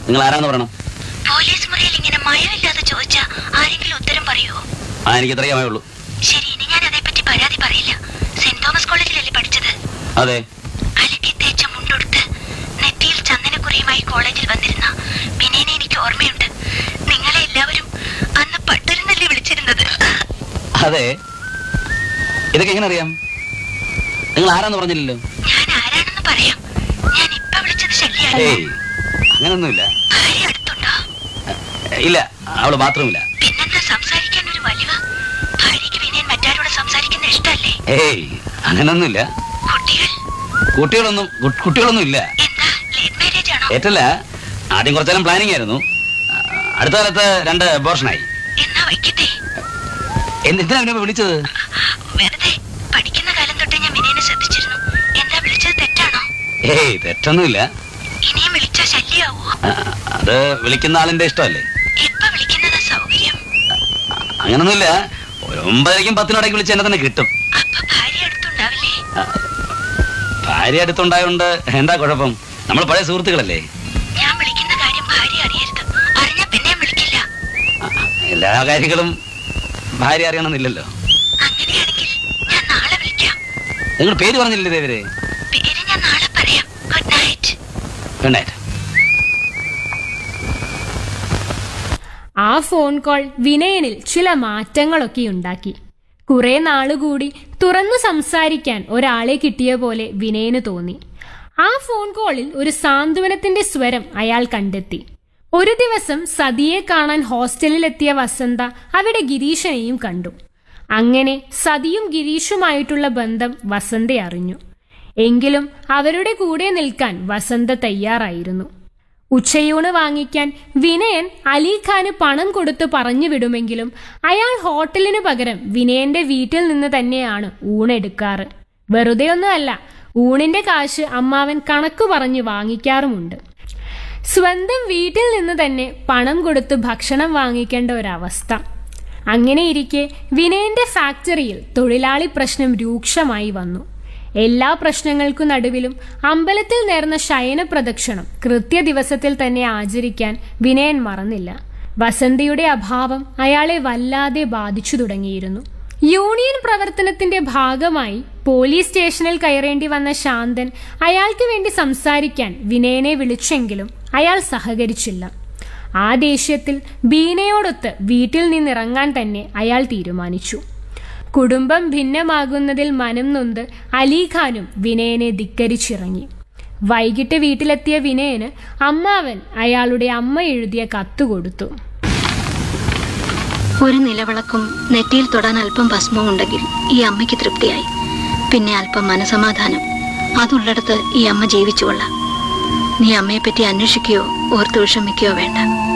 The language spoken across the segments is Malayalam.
നിങ്ങൾ ആരാന്ന് പറയണം പോലീസ് മുറിയിൽ ഇങ്ങനെ മയമില്ലാതെ ചോദിച്ചാ ആരെങ്കിലും ഉത്തരം പറയുമോ ആ എനിക്ക് ഇത്രയമേ ഉള്ളൂ ശരി ഇനി ഞാൻ അതേപ്പറ്റി പരാതി പറയില്ല സെന്റ് തോമസ് കോളേജിലല്ലേ പഠിച്ചത് അതെ അലക്കി തേച്ച മുണ്ടൊടുത്ത് നെറ്റിയിൽ ചന്ദനക്കുറിയുമായി കോളേജിൽ വന്നിരുന്ന വിനയനെ എനിക്ക് ഓർമ്മയുണ്ട് നിങ്ങളെ എല്ലാവരും അന്ന് പട്ടരുന്നല്ലേ വിളിച്ചിരുന്നത് അതെ ഇതൊക്കെ എങ്ങനെ അറിയാം നിങ്ങൾ ആരാന്ന് പറഞ്ഞില്ലല്ലോ ഞാൻ ആരാണെന്ന് പറയാം ഞാൻ ഇപ്പൊ വിളിച്ചത് ശല്യാണ് ഏയ് അങ്ങനൊന്നുമില്ല ഭാര്യ അടുത്തുണ്ടോ ഇല്ല അവള് ബാത്റൂമില്ല പിന്നെന്താ സംസാരിക്കാൻ ഒരു വലിവ് ഭാര്യയ്ക്ക് വിനയൻ മറ്റാരോട് സംസാരിക്കുന്ന ഇഷ്ടല്ലേ ഏയ് അങ്ങനൊന്നുമില്ല കുട്ടികൾ കുട്ടികളൊന്നും കു- കുട്ടികളൊന്നും ഇല്ല എന്താ ലേറ്റ് മാരേജ് ആണോ ഏറ്റല്ല ആദ്യം കുറച്ചേരം പ്ലാനിങ് ആയിരുന്നു ആ, അടുത്ത കാലത്ത് രണ്ട് അബോർഷനായി എന്നാ വയ്ക്കട്ടെ എന്തിനാ അവനെ വിളിച്ചത് വെറുതെ പഠിക്കുന്ന കാലം തൊട്ടേ ഞാൻ വിനയനെ ശ്രദ്ധിച്ചിരുന്നു എന്താ വിളിച്ചത് തെറ്റാണോ ഏയ് തെറ്റൊന്നുമില്ല ഇനിയും വിളിച്ചാ ശല്യാവോ ആ, അത് വിളിക്കുന്ന ആളിന്റെ ഇഷ്ടമല്ലേ എപ്പ വിളിക്കുന്നതാ സൗകര്യം അങ്ങനൊന്നുമില്ല ഒരു ഒമ്പതരയ്ക്കും പത്തിനോടേക്ക് വിളിച്ച് എന്നെ തന്നെ കിട്ടും അപ്പൊ ഭാര്യ അടുത്തുണ്ടാവില്ലേ ആ, ഭാര്യ അടുത്തുണ്ടായോണ്ട് എന്താ കുഴപ്പം നമ്മൾ പഴയ സുഹൃത്തുക്കളല്ലേ ഞാൻ വിളിക്കുന്ന കാര്യം ഭാര്യ അറിയരുത് അറിഞ്ഞാ പിന്നെ വിളിക്കില്ല ആ, എല്ലാ കാര്യങ്ങളും ഭാര്യ അറിയണമെന്നില്ലല്ലോ അങ്ങനെയാണെങ്കിൽ ഞാൻ നാളെ വിളിക്കാം നിങ്ങൾ പേര് പറഞ്ഞില്ലേ ദേവരെ പേര് ഞാൻ നാളെ പറയാം ഗുഡ് നൈറ്റ് ഗുഡ് നൈറ്റ് ആ ഫോൺ കോൾ വിനയനിൽ ചില മാറ്റങ്ങളൊക്കെ ഉണ്ടാക്കി കുറെ നാളുകൂടി തുറന്നു സംസാരിക്കാൻ ഒരാളെ കിട്ടിയ പോലെ വിനയന് തോന്നി ആ ഫോൺ കോളിൽ ഒരു സാന്ത്വനത്തിന്റെ സ്വരം അയാൾ കണ്ടെത്തി ഒരു ദിവസം സതിയെ കാണാൻ ഹോസ്റ്റലിലെത്തിയ വസന്ത അവിടെ ഗിരീശനെയും കണ്ടു അങ്ങനെ സതിയും ഗിരീഷുമായിട്ടുള്ള ബന്ധം വസന്ത അറിഞ്ഞു എങ്കിലും അവരുടെ കൂടെ നിൽക്കാൻ വസന്ത തയ്യാറായിരുന്നു ഉച്ചയൂണ് വാങ്ങിക്കാൻ വിനയൻ അലിഖാന് പണം കൊടുത്ത് പറഞ്ഞു വിടുമെങ്കിലും അയാൾ ഹോട്ടലിനു പകരം വിനയന്റെ വീട്ടിൽ നിന്ന് തന്നെയാണ് ഊണെടുക്കാറ് വെറുതെ ഒന്നുമല്ല ഊണിന്റെ കാശ് അമ്മാവൻ കണക്ക് പറഞ്ഞു വാങ്ങിക്കാറുമുണ്ട് സ്വന്തം വീട്ടിൽ നിന്ന് തന്നെ പണം കൊടുത്ത് ഭക്ഷണം വാങ്ങിക്കേണ്ട ഒരവസ്ഥ അങ്ങനെയിരിക്കെ വിനയന്റെ ഫാക്ടറിയിൽ തൊഴിലാളി പ്രശ്നം രൂക്ഷമായി വന്നു എല്ലാ പ്രശ്നങ്ങൾക്കു നടുവിലും അമ്പലത്തിൽ നേർന്ന ശയന പ്രദക്ഷിണം കൃത്യദിവസത്തിൽ തന്നെ ആചരിക്കാൻ വിനയൻ മറന്നില്ല വസന്തിയുടെ അഭാവം അയാളെ വല്ലാതെ ബാധിച്ചു തുടങ്ങിയിരുന്നു യൂണിയൻ പ്രവർത്തനത്തിന്റെ ഭാഗമായി പോലീസ് സ്റ്റേഷനിൽ കയറേണ്ടി വന്ന ശാന്തൻ അയാൾക്ക് വേണ്ടി സംസാരിക്കാൻ വിനയനെ വിളിച്ചെങ്കിലും അയാൾ സഹകരിച്ചില്ല ആ ദേഷ്യത്തിൽ ബീനയോടൊത്ത് വീട്ടിൽ നിന്നിറങ്ങാൻ തന്നെ അയാൾ തീരുമാനിച്ചു കുടുംബം ഭിന്നമാകുന്നതിൽ മനം നൊന്ത് അലിഖാനും വിനയനെ ധിക്കരിച്ചിറങ്ങി വൈകിട്ട് വീട്ടിലെത്തിയ വിനയന് അമ്മാവൻ അയാളുടെ അമ്മ എഴുതിയ കത്ത് കൊടുത്തു ഒരു നിലവിളക്കും നെറ്റിയിൽ തൊടാൻ അല്പം ഭസ്മവും ഉണ്ടെങ്കിൽ ഈ അമ്മയ്ക്ക് തൃപ്തിയായി പിന്നെ അല്പം മനസമാധാനം അതുള്ളിടത്ത് ഈ അമ്മ ജീവിച്ചുകൊള്ളാം നീ അമ്മയെപ്പറ്റി അന്വേഷിക്കുകയോ ഓർത്ത് വിഷമിക്കുകയോ വേണ്ട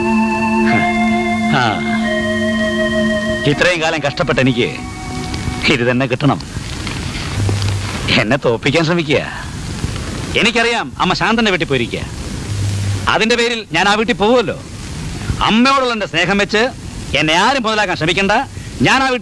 ആ ഇത്രയും കാലം കഷ്ടപ്പെട്ട എനിക്ക് ഇത് തന്നെ കിട്ടണം എന്നെ തോപ്പിക്കാൻ ശ്രമിക്കുക എനിക്കറിയാം അമ്മ ശാന്തന്റെ വീട്ടിൽ പോയിരിക്കുക അതിന്റെ പേരിൽ ഞാൻ ആ വീട്ടിൽ പോവുമല്ലോ അമ്മയോടുള്ള എന്റെ സ്നേഹം വെച്ച് എന്നെ ആരും മുതലാക്കാൻ ശ്രമിക്കണ്ട ഞാൻ ആ വീട്ടിൽ